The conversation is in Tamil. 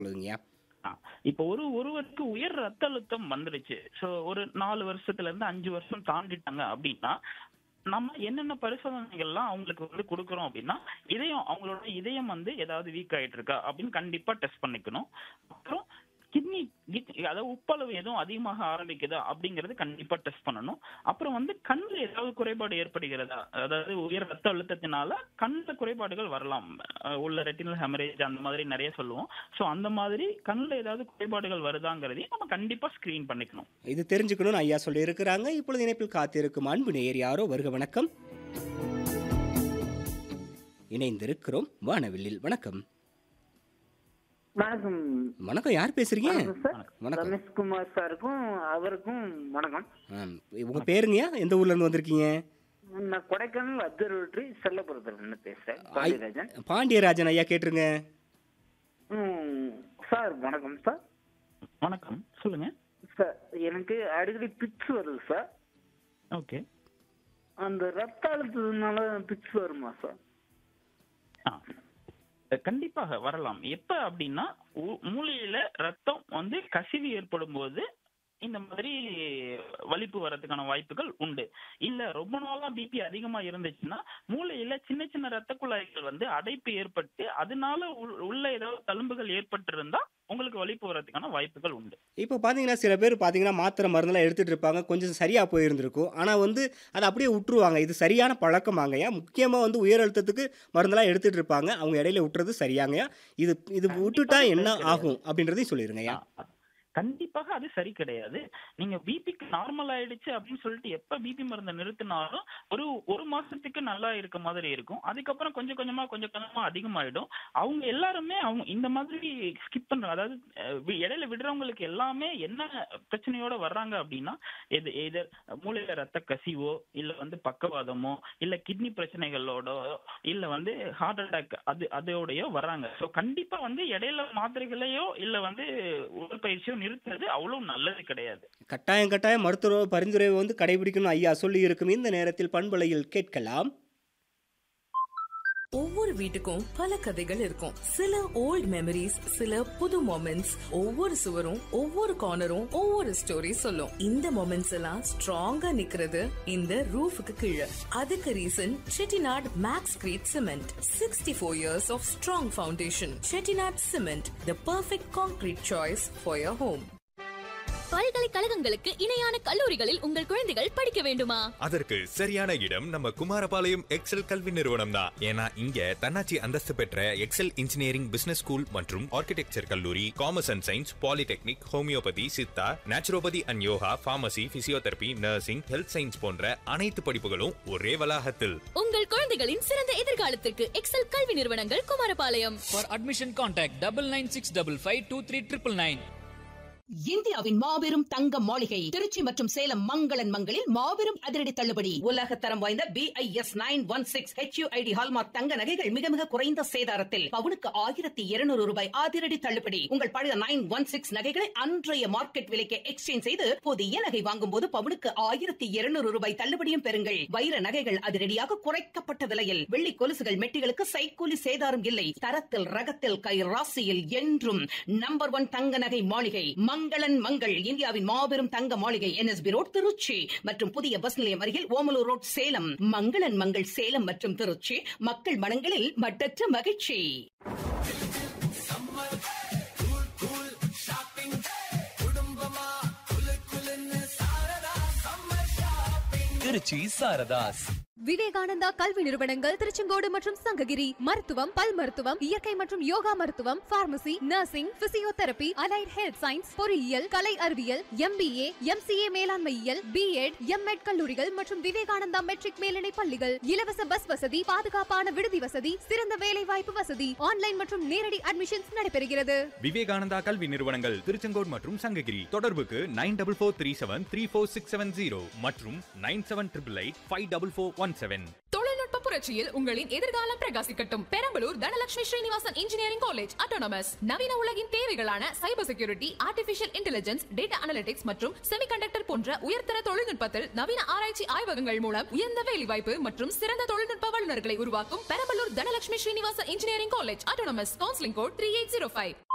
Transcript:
சொல்லுங்கய்யா ஆ, இப்போ ஒரு ஒருவருக்கு உயர் ரத்த அழுத்தம் வந்துடுச்சு சோ ஒரு நாலு வருஷத்துல இருந்து அஞ்சு வருஷம் தாண்டிட்டாங்க அப்படின்னா நம்ம என்னென்ன பரிசோதனைகள்லாம் அவங்களுக்கு வந்து கொடுக்குறோம் அப்படின்னா இதயம் அவங்களோட இதயம் வந்து ஏதாவது வீக் ஆயிட்டு இருக்கா அப்படின்னு கண்டிப்பா டெஸ்ட் பண்ணிக்கணும் அப்புறம் கிட்னி அதாவது உப்பளவு எதுவும் அதிகமாக ஆரம்பிக்குதா அப்படிங்கறது கண்டிப்பா டெஸ்ட் பண்ணணும் அப்புறம் வந்து கண்ணுல ஏதாவது குறைபாடு ஏற்படுகிறதா அதாவது உயர் ரத்த அழுத்தத்தினால கண்ணுல குறைபாடுகள் வரலாம் அஹ் உள்ள ரெட்டினல் ஹெமரேஜ் அந்த மாதிரி நிறைய சொல்லுவோம் சோ அந்த மாதிரி கண்ணுல ஏதாவது குறைபாடுகள் வருதாங்கிறதையும் நம்ம கண்டிப்பா ஸ்கிரீன் பண்ணிக்கணும் இது தெரிஞ்சுக்கணும்னு ஐயா சொல்லி இருக்கிறாங்க இப்பொழுது இணைப்பில் காத்திருக்கும் அன்பு நேயர் யாரோ வருக வணக்கம் இணைந்திருக்கிறோம் வானவில்லில் வணக்கம் வணக்கம் வணக்கம் யார் பேசுறீங்க வணக்கம் சார் வணக்கம் ரமேஷ்குமார் சாருக்கும் அவருக்கும் வணக்கம் ஆம், உங்க பேருங்கய்யா எந்த ஊர்ல இருந்து வந்திருக்கீங்க நான் கொடைக்கானல் அப்சர்வேட்டரி செல்லப்புறத்துல இருந்து பேசுறேன் பாண்டியராஜன் பாண்டியராஜன் ஐயா கேட்டுருங்க ம், சார் வணக்கம் சார் வணக்கம் சொல்லுங்க சார் எனக்கு அடிக்கடி பிக்ஸ் வருது சார் ஓகே அந்த ரத்த அழுத்தத்தினால பிக்ஸ் வருமா சார் ஆ. கண்டிப்பாக வரலாம் எப்ப அப்படின்னா உ- மூளையில ரத்தம் வந்து கசிவு ஏற்படும் போது இந்த மாதிரி வலிப்பு வரதுக்கான வாய்ப்புகள் உண்டு இல்ல ரொம்ப நாளா பிபி அதிகமா இருந்துச்சுன்னா மூளையில சின்ன சின்ன ரத்த குழாய்கள் வந்து அடைப்பு ஏற்பட்டு அதனால உள்- உள்ள ஏதாவது தழும்புகள் ஏற்பட்டிருந்தா உங்களுக்கு வலிப்பு வரதுக்கான வாய்ப்புகள் உண்டு இப்போ பார்த்தீங்கன்னா சில பேர் பார்த்தீங்கன்னா மாத்திரை மருந்தெல்லாம் எடுத்துகிட்டு இருப்பாங்க கொஞ்சம் சரியாக போயிருந்திருக்கும் ஆனால் வந்து அதை அப்படியே விட்டுருவாங்க இது சரியான பழக்கமாங்கய்யா முக்கியமாக வந்து உயர் அழுத்தத்துக்கு மருந்தெல்லாம் எடுத்துகிட்டு இருப்பாங்க அவங்க இடையில விட்டுறது சரியாங்கய்யா இது இது விட்டுட்டா என்ன ஆகும் அப்படின்றதையும் சொல்லிடுங்கய்யா ஆ, கண்டிப்பாக அது சரி கிடையாது நீங்க பிபிக்கு நார்மல் ஆயிடுச்சு அப்படின்னு சொல்லிட்டு எப்ப பிபி மருந்தை நிறுத்தினாலும் ஒரு ஒரு மாசத்துக்கு நல்லா இருக்க மாதிரி இருக்கும் அதுக்கப்புறம் கொஞ்சம் கொஞ்சமா கொஞ்சம் கொஞ்சமா அதிகமாயிடும் அவங்க எல்லாருமே அவங்க இந்த மாதிரி ஸ்கிப் பண்றாங்க அதாவது அஹ், வி- இடையில விடுறவங்களுக்கு எல்லாமே என்ன பிரச்சனையோட வர்றாங்க அப்படின்னா இது எதர் மூளையில ரத்த கசிவோ இல்ல வந்து பக்கவாதமோ இல்ல கிட்னி பிரச்சனைகளோட இல்ல வந்து ஹார்ட் அட்டாக் அது அதோடயோ வர்றாங்க ஸோ கண்டிப்பா வந்து இடையில மாத்திரைகளையோ இல்ல வந்து உடற்பயிற்சியோ நிறுத்துறது அவ்வளவு நல்லது கிடையாது கட்டாயம் கட்டாயம் மருத்துவ பரிந்துரை வந்து கடைபிடிக்கணும் ஐயா சொல்லி இருக்கும் இந்த நேரத்தில் பண்பலையில் கேட்கலாம் ஒவ்வொரு வீட்டுக்கும் பல கதைகள் இருக்கும் சில ஓல்ட் மெமரிஸ் சில புது மொமெண்ட்ஸ் ஒவ்வொரு சுவரும் ஒவ்வொரு கார்னரும் ஒவ்வொரு ஸ்டோரி சொல்லும் இந்த மொமெண்ட்ஸ் எல்லாம் ஸ்ட்ராங்கா நிக்கிறது இந்த ரூஃபுக்கு கீழே அதுக்கு reason Chettinad Maxcrete cement sixty four years of strong foundation Chettinad cement the perfect concrete choice for your home பல்கலைக்கழகங்களுக்கு இணையான கல்லூரிகளில் உங்கள் குழந்தைகள் படிக்க வேண்டுமா அதற்கு சரியான இடம் நம்ம குமாரபாளையம் எக்ஸல் கல்வி நிறுவனம் தான் ஏன்னா இங்க தன்னாட்சி அந்தஸ்து பெற்ற எக்ஸல் இன்ஜினியரிங் பிசினஸ் ஸ்கூல் மற்றும் ஆர்கிடெக்சர் கல்லூரி commerce and science polytechnic homoeopathy Siddha naturopathy and yoga pharmacy physiotherapy nursing health science போன்ற அனைத்து படிப்புகளும் ஒரே வளாகத்தில் உங்கள் குழந்தைகளின் சிறந்த எதிர்காலத்திற்கு எக்ஸல் கல்வி நிறுவனங்கள் Kumarapalayam For admission, contact double nine six double five two three triple nine. இந்தியாவின் மாபெரும் தங்க மாளிகை திருச்சி மற்றும் சேலம் மங்களன் மங்களில் மாபெரும் அதிரடி தள்ளுபடி உலக தரம் வாய்ந்த B I S nine one six HUID hallmark தங்க நகைகள் மிக மிக குறைந்த சேதாரத்தில் பவுனுக்கு ஆயிரத்தி இருநூறு ரூபாய் அதிரடி தள்ளுபடி உங்கள் பழைய நைன் ஒன் சிக்ஸ் நகைகளை அன்றைய மார்க்கெட் விலைக்கு எக்ஸ்சேஞ்ச் செய்து புதிய நகை வாங்கும் போது பவுனுக்கு ஆயிரத்தி இருநூறு ரூபாய் தள்ளுபடியும் பெறுங்கள் வைர நகைகள் அதிரடியாக குறைக்கப்பட்ட விலையில் வெள்ளி கொலுசுகள் மெட்டிகளுக்கு சைக்கூலி சேதாரம் இல்லை தரத்தில் ரகத்தில் கை ராசியில் என்றும் நம்பர் ஒன் தங்க நகை மாளிகை மங்களன் மங்கள் இந்தியாவின் மாபெரும் தங்க மாளிகை என்எஸ்பி ரோட் திருச்சி மற்றும் புதிய பஸ் நிலையம் அருகில் ஓமலூர் ரோட் சேலம் மங்களன் மங்கள் சேலம் மற்றும் திருச்சி மக்கள் மனங்களில் மட்டற்ற மகிழ்ச்சி திருச்சி சாரதாஸ் விவேகானந்தா கல்வி நிறுவனங்கள் திருச்செங்கோடு மற்றும் சங்ககிரி மருத்துவம் பல் மருத்துவம் இயற்கை மற்றும் யோகா மருத்துவம் pharmacy nursing physiotherapy allied health science பொறியியல் கலை அறிவியல் எம்பிஏ எம்சிஏ மேலாண்மையியல் பிஎட் எம்எட் கல்லூரிகள் மற்றும் விவேகானந்தா மெட்ரிக் மேல்நிலை பள்ளிகள் இலவச பஸ் வசதி பாதுகாப்பான விடுதி வசதி சிறந்த வேலை வாய்ப்பு வசதி ஆன்லைன் மற்றும் நேரடி அட்மிஷன்ஸ் நடைபெறுகிறது விவேகானந்தா கல்வி நிறுவனங்கள் திருச்செங்கோடு மற்றும் சங்ககிரி தொடர்புக்கு nine double four three seven three four six seven zero மற்றும் nine seven triple eight five double four one seven தொழில்நுட்ப புரட்சியில் உங்களின் எதிர்காலம் பிரகாசிக்கட்டும் Perambalur Dhanalakshmi Srinivasan engineering college autonomous நவீன உலகின் தேவைகளான cyber security artificial intelligence data analytics மற்றும் செமிகண்டக்டர் போன்ற உயர்தர தொழில்நுட்பத்தில் நவீன ஆராய்ச்சி ஆய்வகங்கள் மூலம் உயர்ந்த வேலைவாய்ப்பு மற்றும் சிறந்த தொழில்நுட்ப வல்லுநர்களை உருவாக்கும் Perambalur Dhanalakshmi Srinivasan engineering college autonomous counselling code three eight zero five